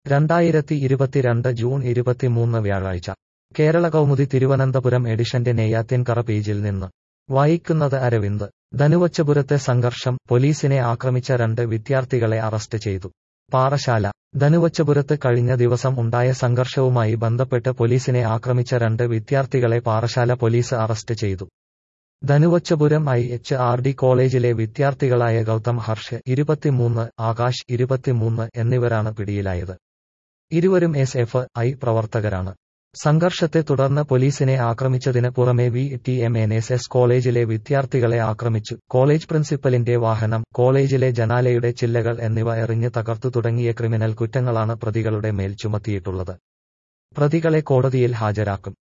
രണ്ടായിരത്തി ഇരുപത്തിരണ്ട് ജൂൺ ഇരുപത്തിമൂന്ന് വ്യാഴാഴ്ച കേരള കൗമുദി തിരുവനന്തപുരം എഡിഷന്റെ നെയ്യാറ്റിൻകറ പേജിൽ നിന്ന് വായിക്കുന്നത് അരവിന്ദ് ധനുവച്ചപുരത്തെ സംഘർഷം പോലീസിനെ ആക്രമിച്ച രണ്ട് വിദ്യാർത്ഥികളെ അറസ്റ്റ് ചെയ്തു പാറശാല ധനുവച്ചപുരത്ത് കഴിഞ്ഞ ദിവസം ഉണ്ടായ സംഘർഷവുമായി ബന്ധപ്പെട്ട് പോലീസിനെ ആക്രമിച്ച രണ്ട് വിദ്യാർത്ഥികളെ പാറശാല പോലീസ് അറസ്റ്റ് ചെയ്തു Dhanuvachapuram I H R D കോളേജിലെ വിദ്യാർത്ഥികളായ ഗൗതം ഹർഷ് ഇരുപത്തിമൂന്ന് ആകാശ് ഇരുപത്തിമൂന്ന് എന്നിവരാണ് പിടിയിലായത് ഇരുവരും എസ് എഫ് ഐ പ്രവർത്തകരാണ് സംഘർഷത്തെ തുടർന്ന് പോലീസിനെ ആക്രമിച്ചതിന് പുറമെ V T M N S S കോളേജിലെ വിദ്യാർത്ഥികളെ ആക്രമിച്ചു കോളേജ് പ്രിൻസിപ്പലിന്റെ വാഹനം കോളേജിലെ ജനാലയുടെ ചില്ലകൾ എന്നിവ എറിഞ്ഞ് തകർത്തു തുടങ്ങിയ ക്രിമിനൽ കുറ്റങ്ങളാണ് പ്രതികളുടെ മേൽ ചുമത്തിയിട്ടുള്ളത് പ്രതികളെ കോടതിയിൽ ഹാജരാക്കും